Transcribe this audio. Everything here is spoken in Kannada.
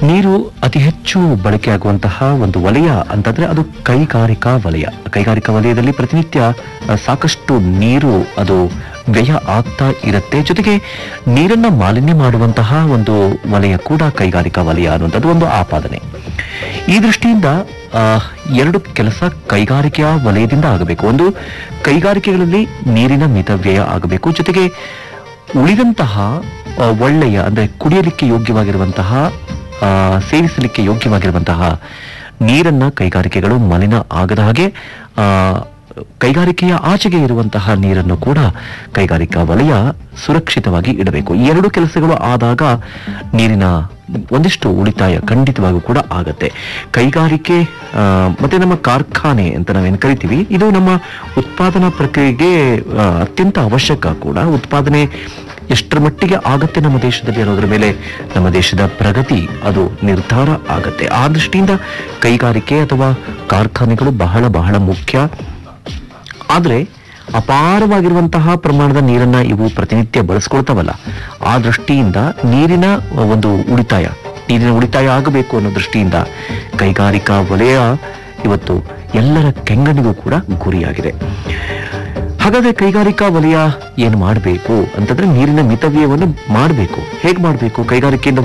ನೀರು ಅತಿ ಹೆಚ್ಚು ಬಳಕೆಯಾಗುವಂತಹ ಒಂದು ವಲಯ ಅಂತಂದ್ರೆ ಅದು ಕೈಗಾರಿಕಾ ವಲಯ ಕೈಗಾರಿಕಾ ವಲಯದಲ್ಲಿ ಪ್ರತಿನಿತ್ಯ ಆ, ಸಾಕಷ್ಟು ನೀರು ಅದು ವ್ಯಯ ಆಗ್ತಾ ಇರುತ್ತೆ ಜೊತೆಗೆ ನೀರನ್ನ ಮಾಲಿನ್ಯ ಮಾಡುವಂತಹ ಒಂದು ವಲಯ ಕೂಡ ಕೈಗಾರಿಕಾ ವಲಯ ಅನ್ನುವಂಥದ್ದು ಒಂದು ಆಪಾದನೆ ಈ ದೃಷ್ಟಿಯಿಂದ ಆ, ಎರಡು ಕೆಲಸ ಕೈಗಾರಿಕೆಯ ವಲಯದಿಂದ ಆಗಬೇಕು ಒಂದು ಕೈಗಾರಿಕೆಗಳಲ್ಲಿ ನೀರಿನ ಮಿತವ್ಯಯ ಆಗಬೇಕು ಜೊತೆಗೆ ಉಳಿದಂತಹ ಆ, ಒಳ್ಳೆಯ ಅಂದ್ರೆ ಕುಡಿಯಲಿಕ್ಕೆ ಯೋಗ್ಯವಾಗಿರುವಂತಹ ಆ, ಸೇವಿಸಲಿಕ್ಕೆ ಯೋಗ್ಯವಾಗಿರುವಂತಹ ನೀರನ್ನ ಕೈಗಾರಿಕೆಗಳು ಮಲಿನ ಆಗದ ಹಾಗೆ ಆ, ಕೈಗಾರಿಕೆಯ ಆಚೆಗೆ ಇರುವಂತಹ ನೀರನ್ನು ಕೂಡ ಕೈಗಾರಿಕಾ ವಲಯ ಸುರಕ್ಷಿತವಾಗಿ ಇಡಬೇಕು ಈ ಎರಡು ಕೆಲಸಗಳು ಆದಾಗ ನೀರಿನ ಒಂದಿಷ್ಟು ಉಳಿತಾಯ ಖಂಡಿತವಾಗೂ ಕೂಡ ಆಗತ್ತೆ ಕೈಗಾರಿಕೆ ಆ, ಮತ್ತೆ ನಮ್ಮ ಕಾರ್ಖಾನೆ ಅಂತ ನಾವೇನು ಕರಿತೀವಿ ಇದು ನಮ್ಮ ಉತ್ಪಾದನಾ ಪ್ರಕ್ರಿಯೆಗೆ ಆ, ಅತ್ಯಂತ ಅವಶ್ಯಕ ಕೂಡ ಉತ್ಪಾದನೆ ಎಷ್ಟರ ಮಟ್ಟಿಗೆ ಆಗತ್ತೆ ನಮ್ಮ ದೇಶದಲ್ಲಿ ಅನ್ನೋದ್ರ ಮೇಲೆ ನಮ್ಮ ದೇಶದ ಪ್ರಗತಿ ಅದು ನಿರ್ಧಾರ ಆಗತ್ತೆ ಆ ದೃಷ್ಟಿಯಿಂದ ಕೈಗಾರಿಕೆ ಅಥವಾ ಕಾರ್ಖಾನೆಗಳು ಬಹಳ ಬಹಳ ಮುಖ್ಯ ಆದ್ರೆ ಅಪಾರವಾಗಿರುವಂತಹ ಪ್ರಮಾಣದ ನೀರನ್ನ ಇವು ಪ್ರತಿನಿತ್ಯ ಬಳಸ್ಕೊಳ್ತಾವಲ್ಲ ಆ ದೃಷ್ಟಿಯಿಂದ ನೀರಿನ ಒಂದು ಉಳಿತಾಯ ನೀರಿನ ಉಳಿತಾಯ ಆಗಬೇಕು ಅನ್ನೋ ದೃಷ್ಟಿಯಿಂದ ಕೈಗಾರಿಕಾ ವಲಯ ಇವತ್ತು ಎಲ್ಲರ ಕೆಂಗಣ್ಣಿಗೂ ಕೂಡ ಗುರಿಯಾಗಿದೆ ಹಾಗಾದ್ರೆ ಕೈಗಾರಿಕಾ ವಲಯ ಏನು ಮಾಡಬೇಕು ಅಂತಂದ್ರೆ ನೀರಿನ ಮಿತವ್ಯಯವನ್ನು ಮಾಡಬೇಕು ಹೇಗೆ ಮಾಡಬೇಕು ಕೈಗಾರಿಕೆಯಿಂದ